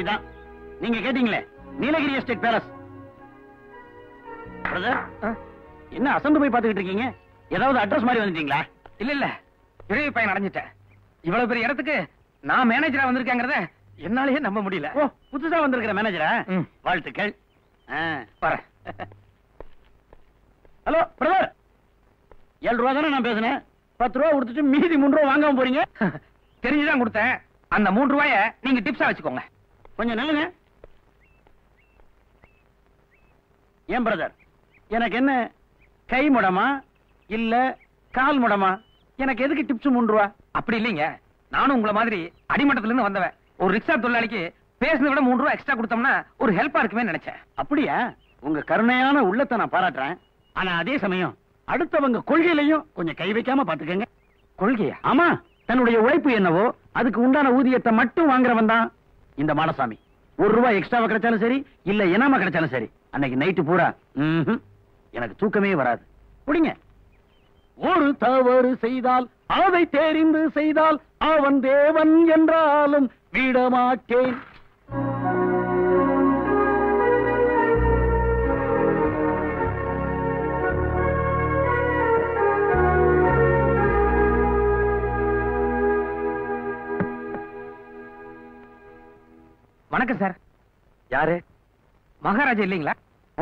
மானசாமி தான் நீங்க கேட்டீங்களே நீலகிரி எஸ்டேட் பேலஸ் பிரதர் என்ன அசந்து போய் பாத்துக்கிட்டு இருக்கீங்க ஏதாவது அட்ரஸ் மாதிரி வந்துட்டீங்களா இல்ல இல்ல இளைய பையன் அடைஞ்சிட்டேன் இவ்வளவு பெரிய இடத்துக்கு நான் மேனேஜரா வந்திருக்கேங்கிறத என்னாலயே நம்ப முடியல ஓ புதுசா வந்திருக்கிற மேனேஜரா ம். வாழ்த்துக்கள் ஆ. வரேன் ஹலோ பிரதர் ஏழு ரூபா தானே நான் பேசுனேன் பத்து ரூபா கொடுத்துட்டு மீதி மூணு ரூபா வாங்காம போறீங்க தெரிஞ்சுதான் கொடுத்தேன் அந்த மூன்று ரூபாய நீங்க டிப்ஸா வச்சுக்கோங்க கொஞ்சம் நில்லுங்க ஏன் பிரதர் எனக்கு என்ன கை முடமா இல்ல கால் முடமா எனக்கு எதுக்கு டிப்ஸ் மூணு ரூபா அப்படி இல்லைங்க நானும் உங்கள மாதிரி அடிமட்டத்துல இருந்து வந்தவன் ஒரு ரிக்ஷா தொழிலாளிக்கு பேசுனதை விட மூணு ரூபாய் எக்ஸ்ட்ரா கொடுத்தோம்னா ஒரு ஹெல்ப்பா இருக்குமே நினைச்சேன் அப்படியா உங்க கருணையான உள்ளத்தை நான் பாராட்டுறேன் ஆனா அதே சமயம் அடுத்தவங்க கொள்கையிலையும் கொஞ்சம் கை வைக்காம பாத்துக்கங்க கொள்கையா ஆமா தன்னுடைய உழைப்பு என்னவோ அதுக்கு உண்டான ஊதியத்தை மட்டும் வாங்குறவன் தான் இந்த மாடசாமி ஒரு ரூபாய் எக்ஸ்ட்ராவா கிடைச்சாலும் சரி இல்ல இனாம கிடைச்சாலும் சரி அன்னைக்கு நைட்டு பூரா ம்ஹும், எனக்கு தூக்கமே வராது புடிங்க ஒரு தவறு செய்தால் அதை தெரிந்து செய்தால் அவன் தேவன் என்றாலும் விடமாட்டேன் வணக்கம் சார் யாரு மகாராஜா இல்லீங்களா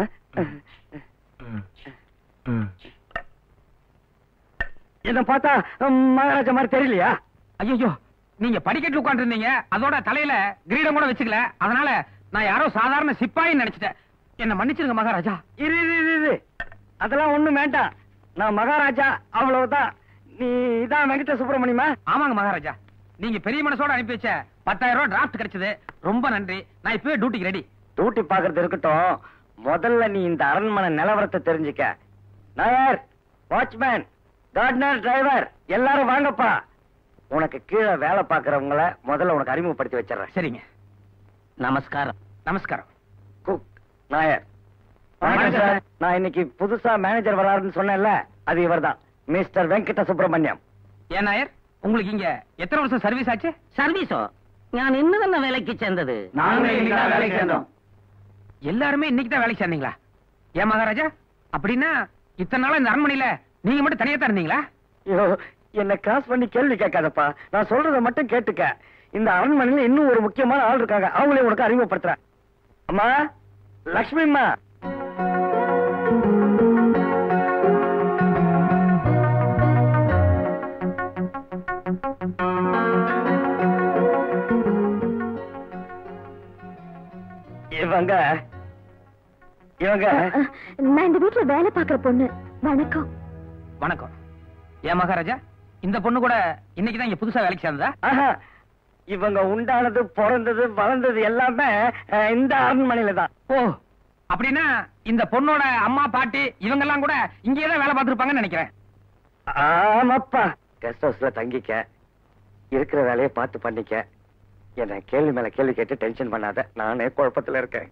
என்ன பார்த்தா மகாராஜா மாதிரி தெரியலையா ஐயோ நீங்க படிக்கட்டு உட்கார்ந்து இருந்தீங்க அதோட தலையில கிரீடம் கூட வச்சுக்கல அதனால நான் யாரோ சாதாரண சிப்பாயின்னு நினைச்சிட்டேன் என்ன மன்னிச்சிருங்க மகாராஜா இரு இரு இரு, இரு அதெல்லாம் ஒண்ணும் வேண்டாம் நான் மகாராஜா அவ்வளவுதான் நீ இதான் வெங்கட சுப்பிரமணியமா ஆமாங்க மகாராஜா நீங்க பெரிய மனசோட அனுப்பி வச்ச பத்தாயிரம் ரூபாய் டிராஃப்ட் கிடைச்சது ரொம்ப நன்றி நான் இப்பவே டியூட்டிக்கு ரெடி டியூட்டி பாக்குறது இருக்கட்டும் முதல்ல நீ இந்த அரண்மனை நிலவரத்தை தெரிஞ்சுக்க நாயர் வாட்ச்மேன் கார்டனர் டிரைவர் எல்லாரும் வாங்கப்பா உனக்கு கீழே வேலை பாக்குறவங்கள முதல்ல உனக்கு அறிமுகப்படுத்தி வச்சிடுறேன் சரிங்க நமஸ்காரம் நமஸ்காரம் குக் நாயர் வணக்கம் சார் நான் இன்னைக்கு புதுசா மேனேஜர் வராருன்னு சொன்னேன்ல அது இவர்தான் மிஸ்டர் வெங்கட சுப்பிரமணியம் ஏன் நாயர் உங்களுக்கு இங்க எத்தனை வருஷம் சர்வீஸ் ஆச்சு സർവീസോ ഞാൻ ഇന്ന് തന്നെ വിലക്ക് ചെന്നത് நாங்க இன்னைக்கு வேலைக்கு சேர்ந்தோம் எல்லாருமே இன்னைக்கு தான் வேலைக்கு சேர்ந்தீங்களா ஏன் மகாராஜா அப்படின்னா இத்தனை நாளா இந்த அரண்மனையில நீங்க மட்டும் தனியா தான் இருந்தீங்களா ஐயோ என்ன கிராஸ் பண்ணி கேள்வி கேட்காதப்பா நான் சொல்றத மட்டும் கேட்டுக்க இந்த அரண்மனையில இன்னும் ஒரு முக்கியமான ஆள் இருக்காங்க அவங்களே உனக்கு அறிமுகப்படுத்துறேன் அம்மா லக்ஷ்மி அம்மா இவங்க இவங்க நான் இந்த வீட்டுல வேலை பாக்குற பொண்ணு வணக்கம் வணக்கம் ஏன் மகாராஜா இந்த பொண்ணு கூட இன்னைக்கு தான் இங்க புதுசா வேலைக்கு சேர்ந்ததா ஆஹா, இவங்க உண்டானது பிறந்தது வளர்ந்தது எல்லாமே அஹ், இந்த அரண்மனையில தான் ஓ அப்படின்னா இந்த பொண்ணோட அம்மா பாட்டி இவங்க எல்லாம் கூட இங்கேயே தான் வேலை பார்த்திருப்பாங்கன்னு நினைக்கிறேன் ஆமாப்பா கெஸ்ட் ஹவுஸ்ல தங்கிக்க இருக்கிற வேலையை பார்த்து பண்ணிக்க என்ன கேள்வி மேல கேள்வி கேட்டு டென்ஷன் பண்ணாத நானே குழப்பத்துல இருக்கேன்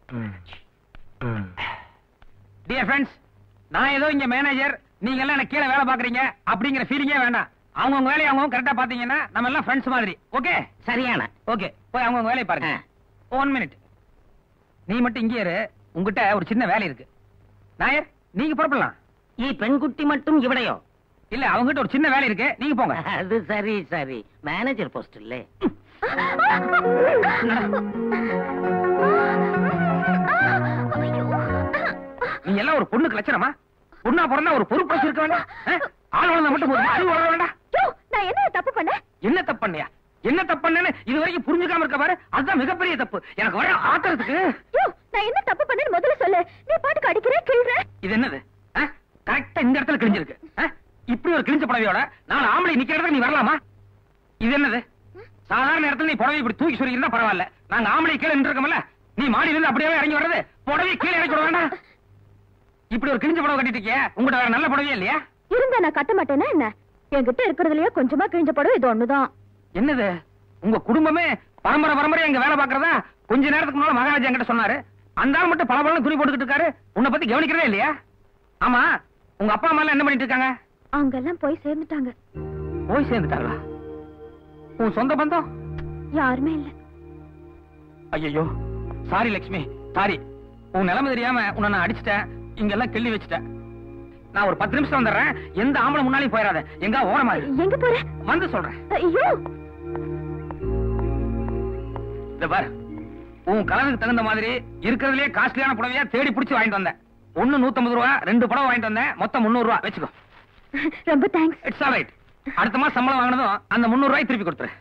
டியர் ஃப்ரெண்ட்ஸ் நான் ஏதோ இங்க மேனேஜர் நீங்க எல்லாம் எனக்கு கீழே வேலை பாக்குறீங்க அப்படிங்கிற ஃபீலிங்கே வேண்டாம் அவங்கவுங்க வேலையை அவங்க கரெக்டா பாத்தீங்கன்னா நம்ம எல்லாம் ஃப்ரெண்ட்ஸ் மாதிரி ஓகே சரியான ஓகே போய் அவங்கவுங்க வேலையை பாருங்க ஒன் மினிட் நீ மட்டும் இங்கே இரு உங்ககிட்ட ஒரு சின்ன வேலை இருக்கு நாயர் நீங்க புறப்படலாம் ഈ പെൺകുട്ടി മട്ടും ഇവിടെയോ இல்ல அவங்ககிட்ட ஒரு சின்ன வேலை இருக்கு நீங்க போங்க അത് സരി സരി മാനേജർ പോസ്റ്റ് അല്ലേ நீங்க எல்லாம் ஒரு பொண்ணுக்கு லட்சணமா பொண்ணா பிறந்தா ஒரு பொறுப்பு இருக்க வேண்டாம் ஆ? ஆள் வளர்ந்தா மட்டும் போதும் அறிவு வளர வேண்டாம் யோ, நான் என்ன தப்பு பண்ணேன் என்ன தப்பு பண்ணியா என்ன தப்பு பண்ணேன்னு இது வரைக்கும் புரிஞ்சுக்காம இருக்க பாரு அதுதான் மிகப்பெரிய தப்பு எனக்கு வர ஆத்திரத்துக்கு யோ, நான் என்ன தப்பு பண்ணேன்னு முதல்ல சொல்லு நீ பாட்டுக்கு அடிக்கிற கிள்ற இது என்னது கரெக்டா இந்த இடத்துல கிழிஞ்சிருக்கு ஆ? இப்படி ஒரு கிழிஞ்ச புடவையோட நாலு ஆம்பளை நிக்கிற இடத்துல நீ வரலாமா இது என்னது சாதாரண இடத்துல நீ புடவை இப்படி தூக்கி சொல்லியிருந்தா பரவாயில்ல நாங்க ஆம்பளை கீழே நின்றுக்கோம்ல நீ மாடியில இருந்து அப்படியே இறங்கி வர்றது புடவை கீழே இறக்கி விட வேண்டாம் இப்படி ஒரு கிழிஞ்ச புடவை கட்டிட்டு இருக்கியே உங்கள்கிட்ட வேற நல்ல புடவையே இல்லையா இருந்தா நான் கட்ட மாட்டேனா என்ன என்கிட்ட இருக்கிறதுலயே கொஞ்சமா கிழிஞ்ச படம் இது ஒண்ணுதான் என்னது உங்க குடும்பமே பரம்பரை பரம்பரை எங்க வேலை பாக்குறதா கொஞ்ச நேரத்துக்கு முன்னால மகாராஜா என்கிட்ட சொன்னாரு அந்த ஆள் மட்டும் பல துணி போட்டுக்கிட்டு இருக்காரு உன்னை பத்தி கவனிக்கிறதே இல்லையா ஆமா உங்க அப்பா அம்மா எல்லாம் என்ன பண்ணிட்டு இருக்காங்க அவங்க எல்லாம் போய் சேர்ந்துட்டாங்க போய் சேர்ந்துட்டாங்களா உன் சொந்த பந்தம் யாருமே இல்ல ஐயோ சாரி லட்சுமி சாரி உன் நிலைமை தெரியாம உன்னை நான் அடிச்சிட்டேன் இங்கெல்லாம் கிள்ளி வச்சுட்டேன் நான் ஒரு பத்து நிமிஷம் வந்துடுறேன் எந்த ஆம்பளை முன்னாலையும் போயிடாத எங்க ஓரமா இரு. எங்க போற வந்து சொல்றேன் ஐயோ இந்த பாரு உன் கலருக்கு தகுந்த மாதிரி இருக்கிறதுலயே காஸ்ட்லியான புடவையா தேடி பிடிச்சு வாங்கிட்டு வந்தேன் ஒண்ணு நூத்தம்பது ரூபா ரெண்டு புடவை வாங்கிட்டு வந்தேன் மொத்தம் முந்நூறு ரூபா வச்சுக்கோ ரொம்ப தேங்க்ஸ் இட்ஸ் ஆல் ரைட் அடுத்த மாசம் சம்பளம் வாங்கினதும் அந்த முந்நூறு ரூபாய் திருப்பி கொடுத்துரு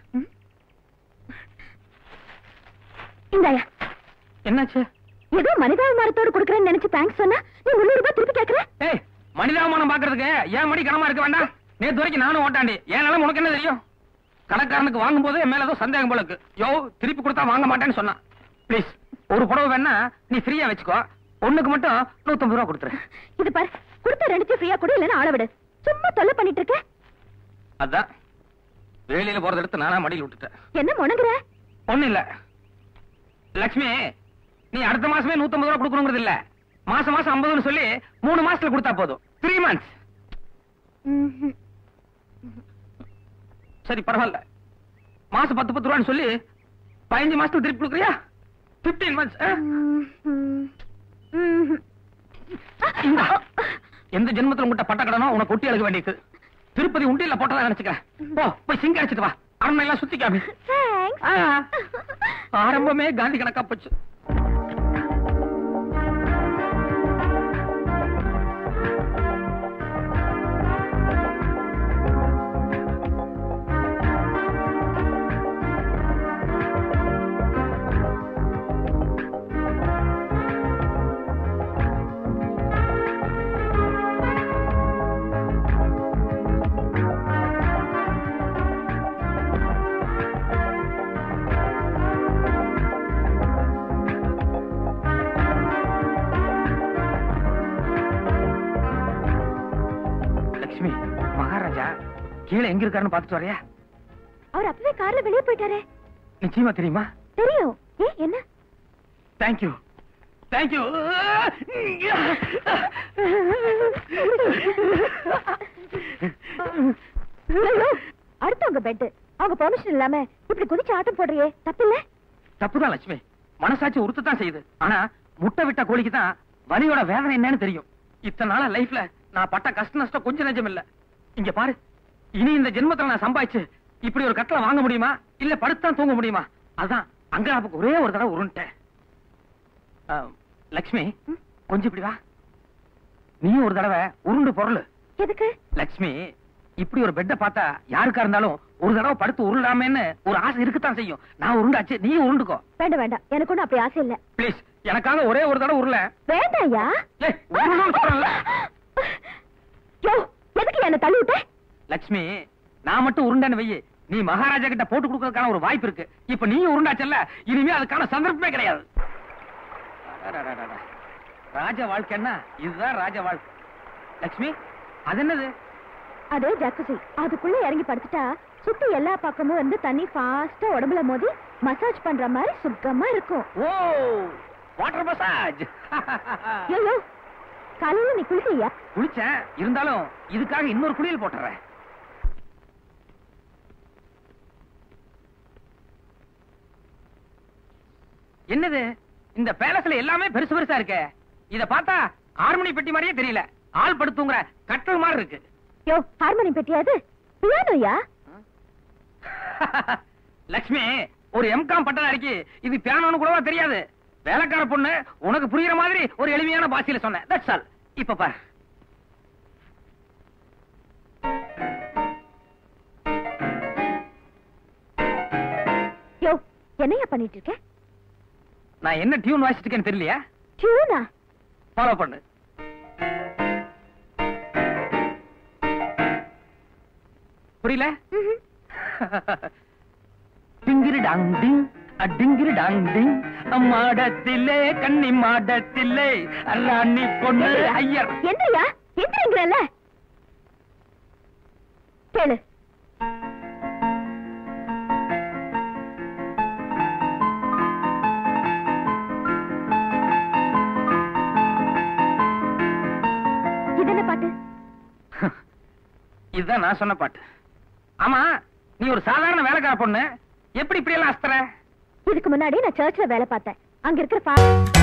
இந்தாயா என்னாச்சு ஏதோ மனிதாபிமானத்தோடு கொடுக்கறேன்னு நினைச்சு தேங்க்ஸ் சொன்னா நீ முன்னூறு ரூபாய் திருப்பி கேக்குற ஏய் மனிதாபமானம் பாக்குறதுக்கு ஏன் மணி கனமா இருக்க வேண்டாம் நேத்து வரைக்கும் நானும் ஓட்டாண்டி ஏன் நிலம் உனக்கு என்ன தெரியும் கடைக்காரனுக்கு வாங்கும் போது என் மேல ஏதோ சந்தேகம் போல இருக்கு யோ திருப்பி கொடுத்தா வாங்க மாட்டேன்னு சொன்னான் ப்ளீஸ் ஒரு புடவை வேணா நீ ஃப்ரீயா வச்சுக்கோ ஒண்ணுக்கு மட்டும் நூத்தம்பது ரூபா கொடுத்துரு இது பாரு கொடுத்த ரெண்டுத்தையும் ஃப்ரீயா கொடு இல்லைன்னா ஆள விடு சும்மா தொல்லை பண்ணிட்டு இருக்க அதான் வேலையில போறத எடுத்து நானா மடியில் விட்டுட்டேன் என்ன முணங்குற ஒண்ணு இல்ல லட்சுமி நீ அடுத்த மாசமே நூத்தம்பது ரூபா கொடுக்கணுங்கிறது இல்ல மாசம் மாசம் ஐம்பதுன்னு சொல்லி மூணு மாசத்துல கொடுத்தா போதும் த்ரீ மந்த்ஸ் ம்ஹும். சரி பரவாயில்ல மாசம் பத்து பத்து ரூபான்னு சொல்லி பதினஞ்சு மாசத்துக்கு திருப்பி கொடுக்குறியா பிப்டீன் மந்த்ஸ் ம்ஹும். ம்ஹும். எந்த ஜென்மத்துல உங்ககிட்ட பட்ட கடனோ உனக்கு ஒட்டி அழுக வேண்டியது திருப்பதி உண்டியில போட்டதா நினைச்சுக்கிறேன் போ போய் சிங்க அடிச்சிட்டு வா அரண்மனை எல்லாம் சுத்தி காமி Thanks. ஆ. ஆரம்பமே காந்தி கணக்கா போச்சு லட்சுமி மகாராஜா கீழே எங்க இருக்காருன்னு பாத்துட்டு வரையா அவர் அப்பவே கார்ல வெளியே போயிட்டாரே நிச்சயமா தெரியுமா தெரியும் ஏ என்ன தேங்க்யூ தேங்க்யூ ஐயோ, அடுத்தவங்க பெட் அவங்க பெர்மிஷன் இல்லாம இப்படி குதிச்சு ஆட்டம் போடுறியே தப்பில்ல தப்புதான் லட்சுமி மனசாட்சி உறுத்தத்தான் செய்யுது ஆனா முட்டை விட்ட கோழிக்கு தான் வலியோட வேதனை என்னன்னு தெரியும் இத்தனை நாளா லைஃப்ல நான் பட்ட கஷ்ட நஷ்டம் கொஞ்சம் நெஞ்சம் இல்ல இங்க பாரு இனி இந்த ஜென்மத்துல நான் சம்பாதிச்சு இப்படி ஒரு கட்டளை வாங்க முடியுமா இல்ல படுத்தான் தூங்க முடியுமா அதான் அங்கராப்புக்கு ஒரே ஒரு தடவை உருண்டேன் ஆ, லட்சுமி கொஞ்சம் இப்படி வா நீயும் ஒரு தடவை உருண்டு பொருள் எதுக்கு லட்சுமி இப்படி ஒரு பெட்டை பார்த்தா யாருக்கா இருந்தாலும் ஒரு தடவை படுத்து உருளாமேன்னு ஒரு ஆசை இருக்கத்தான் செய்யும் நான் உருண்டாச்சு நீ உருண்டுக்கோ வேண்டாம் வேண்டாம் எனக்கு ஒண்ணும் அப்படி ஆசை இல்ல ப்ளீஸ் எனக்காக ஒரே ஒரு தடவை உருள வேண்டாம்யா ஏய், உருளணும்னு சொல்றேன்ல. யோ எதுக்கு என்ன தள்ளி விட்ட லட்சுமி நான் மட்டும் உருண்டேன்னு வையி நீ மகாராஜா கிட்ட போட்டு கொடுக்கறதுக்கான ஒரு வாய்ப்பு இருக்கு இப்ப நீயும் உருண்டாச்சல்ல இனிமே அதுக்கான சந்தர்ப்பமே கிடையாது அடடடடட. ராஜ வாழ்க்கைன்னா இதுதான் ராஜ வாழ்க்கை லட்சுமி அது என்னது அது ஜக்குசி அதுக்குள்ள இறங்கி படுத்துட்டா சுத்தி எல்லா பக்கமும் வந்து தண்ணி ஃபாஸ்டா உடம்புல மோதி மசாஜ் பண்ற மாதிரி சுத்தமா இருக்கும் ஓ வாட்டர் மசாஜ் யோ யோ காலையில நீ குளிக்கலையா குளிச்சேன் இருந்தாலும் இதுக்காக இன்னொரு குளியல் போட்டுறேன் என்னது இந்த பேலஸ்ல எல்லாமே பெருசு பெருசா இருக்கே இத பார்த்தா ஹார்மோனி பெட்டி மாதிரியே தெரியல ஆள் படுத்துங்கிற கட்டல் மாதிரி இருக்கு யோ ஹார்மோனியம் பெட்டியாது பியானோயா லட்சுமி ஒரு எம்காம் பட்டதாரிக்கு இது பியானோன்னு கூடவா தெரியாது வேலைக்கார பொண்ணு உனக்கு புரியுற மாதிரி ஒரு எளிமையான பாஷையில சொன்னேன் தட்ஸ் ஆல் இப்ப பாரு யோ என்னையா பண்ணிட்டு இருக்க நான் என்ன டியூன் வாசிச்சிட்டு இருக்கேன்னு தெரியலையா டியூனா ஃபாலோ பண்ணு புரியல டிங்கிரி டாங் டிங் அடிங்கிரி டாங் டிங் மாடத்திலே கன்னி மாடத்திலே ராணி பொண்ணு ஐயர் எந்திரியா எந்திரிங்கிறல்ல கேளு இது என்ன பாட்டு இதுதான் நான் சொன்ன பாட்டு ஆமா நீ ஒரு சாதாரண வேலைக்கார பொண்ணு எப்படி இப்படி எல்லாம் அஸ்தர இதுக்கு முன்னாடி நான் சர்ச்ல வேலை பார்த்தேன் அங்க இருக்கிற பா-